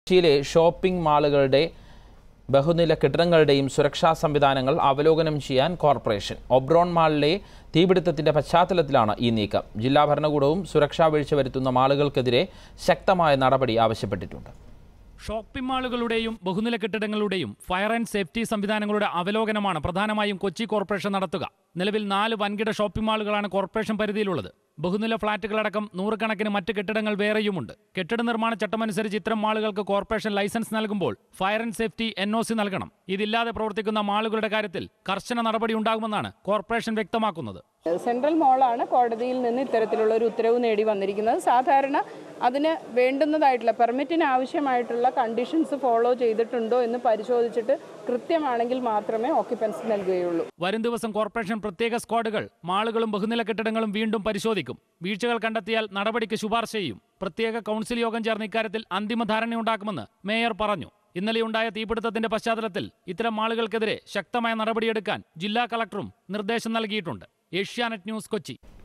കൊച്ചിയിലെ ഷോപ്പിംഗ് മാളുകളുടെ ബഹുനില കെട്ടിടങ്ങളുടെയും സുരക്ഷാ സംവിധാനങ്ങൾ അവലോകനം ചെയ്യാൻ കോർപ്പറേഷൻ ഒബ്രോൺ മാളിലെ തീപിടുത്തത്തിന്റെ പശ്ചാത്തലത്തിലാണ് ഈ നീക്കം ജില്ലാ ഭരണകൂടവും സുരക്ഷാ വീഴ്ച വരുത്തുന്ന മാളുകൾക്കെതിരെ ശക്തമായ നടപടി ആവശ്യപ്പെട്ടിട്ടുണ്ട് ഷോപ്പിംഗ് മാളുകളുടെയും ബഹുനില കെട്ടിടങ്ങളുടെയും ഫയർ ആൻഡ് സേഫ്റ്റി സംവിധാനങ്ങളുടെ അവലോകനമാണ് പ്രധാനമായും കൊച്ചി കോർപ്പറേഷൻ നടത്തുക നിലവിൽ നാല് വൻകിട ഷോപ്പിംഗ് മാളുകളാണ് കോർപ്പറേഷൻ പരിധിയിലുള്ളത് ബഹുനില ഫ്ളാറ്റുകളടക്കം നൂറുകണക്കിന് മറ്റ് കെട്ടിടങ്ങൾ വേറെയുമുണ്ട് കെട്ടിട നിർമ്മാണ ചട്ടമനുസരിച്ച് ഇത്തരം മാളുകൾക്ക് കോർപ്പറേഷൻ ലൈസൻസ് നൽകുമ്പോൾ ഫയർ ആൻഡ് സേഫ്റ്റി എൻ നൽകണം ഇതില്ലാതെ പ്രവർത്തിക്കുന്ന മാളുകളുടെ കാര്യത്തിൽ കർശന നടപടി ഉണ്ടാകുമെന്നാണ് കോർപ്പറേഷൻ വ്യക്തമാക്കുന്നത് സെൻട്രൽ മോളാണ് കോടതിയിൽ നിന്ന് ഇത്തരത്തിലുള്ള ഒരു ഉത്തരവ് നേടി വന്നിരിക്കുന്നത് സാധാരണ അതിന് വേണ്ടുന്നതായിട്ടുള്ള പെർമിറ്റിന് ആവശ്യമായിട്ടുള്ള കണ്ടീഷൻസ് ഫോളോ ചെയ്തിട്ടുണ്ടോ എന്ന് പരിശോധിച്ചിട്ട് കൃത്യമാണെങ്കിൽ മാത്രമേ ഓക്യുപ്പൻസി നൽകുകയുള്ളൂ വരും ദിവസം കോർപ്പറേഷൻ പ്രത്യേക സ്ക്വാഡുകൾ മാളുകളും ബഹുനില കെട്ടിടങ്ങളും വീണ്ടും പരിശോധിക്കും വീഴ്ചകൾ കണ്ടെത്തിയാൽ നടപടിക്ക് ശുപാർശ ചെയ്യും പ്രത്യേക കൗൺസിൽ യോഗം ചേർന്ന് ഇക്കാര്യത്തിൽ അന്തിമ ധാരണയുണ്ടാക്കുമെന്ന് മേയർ പറഞ്ഞു ഇന്നലെയുണ്ടായ തീപിടുത്തത്തിന്റെ പശ്ചാത്തലത്തിൽ ഇത്തരം മാളുകൾക്കെതിരെ ശക്തമായ നടപടിയെടുക്കാൻ ജില്ലാ കളക്ടറും നിർദ്ദേശം നൽകിയിട്ടുണ്ട് ഏഷ്യാനെറ്റ് ന്യൂസ് കൊച്ചി